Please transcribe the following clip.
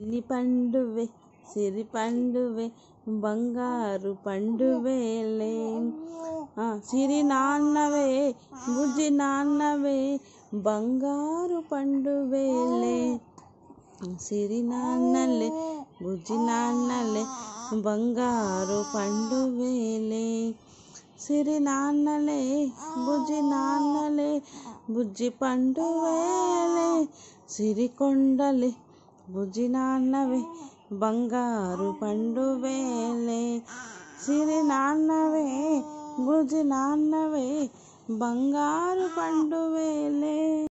సిరి పండువే సిరి పండువే బంగారు పండువేలే ఆ, సిరి నాన్నవే బుజ్జి నాన్నవే బంగారు పండువేలే సిరి నాన్నలే బుజ్జి నాన్నలే బంగారు పండువేలే సిరి నాన్నలే బుజ్జి నాన్నలే బుజ్జి పండువేలే సిరి కొండలే బుజ్జి నాన్నవే బంగారు పండువేలే సిరి నాన్నవే బుజ్జి నాన్నవే బంగారు పండువేలే